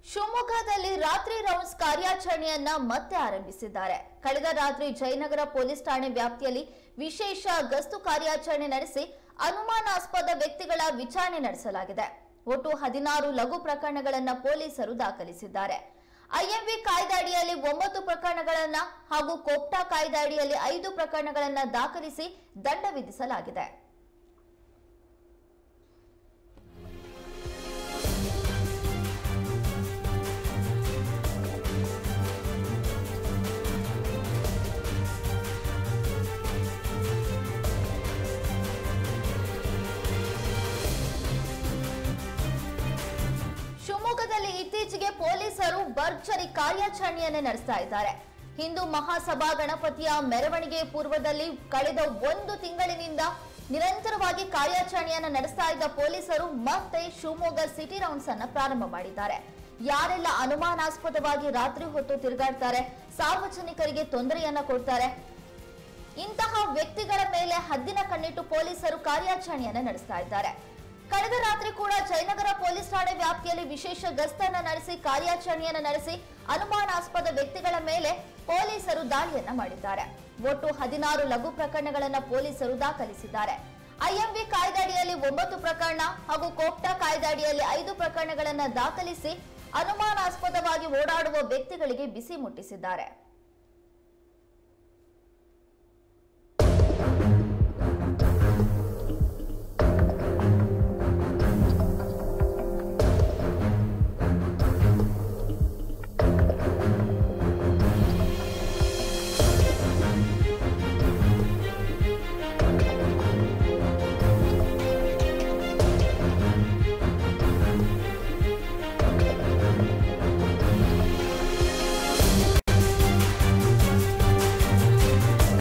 ಶಿವಮೊಗ್ಗದಲ್ಲಿ ರಾತ್ರಿ ರೌಂಡ್ಸ್ ಕಾರ್ಯಾಚರಣೆಯನ್ನ ಮತ್ತೆ ಆರಂಭಿಸಿದ್ದಾರೆ ಕಳೆದ ರಾತ್ರಿ ಜಯನಗರ ಪೊಲೀಸ್ ಠಾಣೆ ವ್ಯಾಪ್ತಿಯಲ್ಲಿ ವಿಶೇಷ ಗಸ್ತು ಕಾರ್ಯಾಚರಣೆ ನಡೆಸಿ ಅನುಮಾನಾಸ್ಪದ ವ್ಯಕ್ತಿಗಳ ವಿಚಾರಣೆ ನಡೆಸಲಾಗಿದೆ ಒಟ್ಟು ಹದಿನಾರು ಲಘು ಪ್ರಕರಣಗಳನ್ನ ಪೊಲೀಸರು ದಾಖಲಿಸಿದ್ದಾರೆ ಐಎಂವಿ ಕಾಯ್ದೆ ಅಡಿಯಲ್ಲಿ ಒಂಬತ್ತು ಪ್ರಕರಣಗಳನ್ನ ಹಾಗೂ ಕೋಪ್ಟಾ ಕಾಯ್ದೆ ಅಡಿಯಲ್ಲಿ ಐದು ಪ್ರಕರಣಗಳನ್ನ ದಾಖಲಿಸಿ ದಂಡ ವಿಧಿಸಲಾಗಿದೆ ಶಿವಮೊಗ್ಗದಲ್ಲಿ ಇತ್ತೀಚೆಗೆ ಪೊಲೀಸರು ಭರ್ಜರಿ ಕಾರ್ಯಾಚರಣೆಯನ್ನ ನಡೆಸ್ತಾ ಇದ್ದಾರೆ ಹಿಂದೂ ಮಹಾಸಭಾ ಗಣಪತಿಯ ಮೆರವಣಿಗೆ ಪೂರ್ವದಲ್ಲಿ ಕಳೆದ ಒಂದು ತಿಂಗಳಿನಿಂದ ನಿರಂತರವಾಗಿ ಕಾರ್ಯಾಚರಣೆಯನ್ನ ನಡೆಸ್ತಾ ಇದ್ದ ಪೊಲೀಸರು ಮತ್ತೆ ಶಿವಮೊಗ್ಗ ಸಿಟಿ ರೌಂಡ್ಸ್ ಅನ್ನ ಪ್ರಾರಂಭ ಮಾಡಿದ್ದಾರೆ ಯಾರೆಲ್ಲ ಅನುಮಾನಾಸ್ಪದವಾಗಿ ರಾತ್ರಿ ಹೊತ್ತು ತಿರುಗಾಡ್ತಾರೆ ಸಾರ್ವಜನಿಕರಿಗೆ ತೊಂದರೆಯನ್ನ ಕೊಡ್ತಾರೆ ಇಂತಹ ವ್ಯಕ್ತಿಗಳ ಮೇಲೆ ಹದ್ದಿನ ಕಣ್ಣಿಟ್ಟು ಪೊಲೀಸರು ಕಾರ್ಯಾಚರಣೆಯನ್ನ ನಡೆಸ್ತಾ ಇದ್ದಾರೆ ಕಳೆದ ರಾತ್ರಿ ಕೂಡ ಜಯನಗರ ಪೊಲೀಸ್ ಠಾಣೆ ವ್ಯಾಪ್ತಿಯಲ್ಲಿ ವಿಶೇಷ ಗಸ್ತನ್ನ ನಡೆಸಿ ಕಾರ್ಯಾಚರಣೆಯನ್ನ ನಡೆಸಿ ಅನುಮಾನಾಸ್ಪದ ವ್ಯಕ್ತಿಗಳ ಮೇಲೆ ಪೊಲೀಸರು ದಾಳಿಯನ್ನ ಮಾಡಿದ್ದಾರೆ ಒಟ್ಟು ಹದಿನಾರು ಲಘು ಪ್ರಕರಣಗಳನ್ನ ಪೊಲೀಸರು ದಾಖಲಿಸಿದ್ದಾರೆ ಐಎಂವಿ ಕಾಯ್ದೆ ಅಡಿಯಲ್ಲಿ ಒಂಬತ್ತು ಪ್ರಕರಣ ಹಾಗೂ ಕೋಪ್ಟಾ ಕಾಯ್ದೆ ಅಡಿಯಲ್ಲಿ ಐದು ಪ್ರಕರಣಗಳನ್ನ ದಾಖಲಿಸಿ ಅನುಮಾನಾಸ್ಪದವಾಗಿ ಓಡಾಡುವ ವ್ಯಕ್ತಿಗಳಿಗೆ ಬಿಸಿ ಮುಟ್ಟಿಸಿದ್ದಾರೆ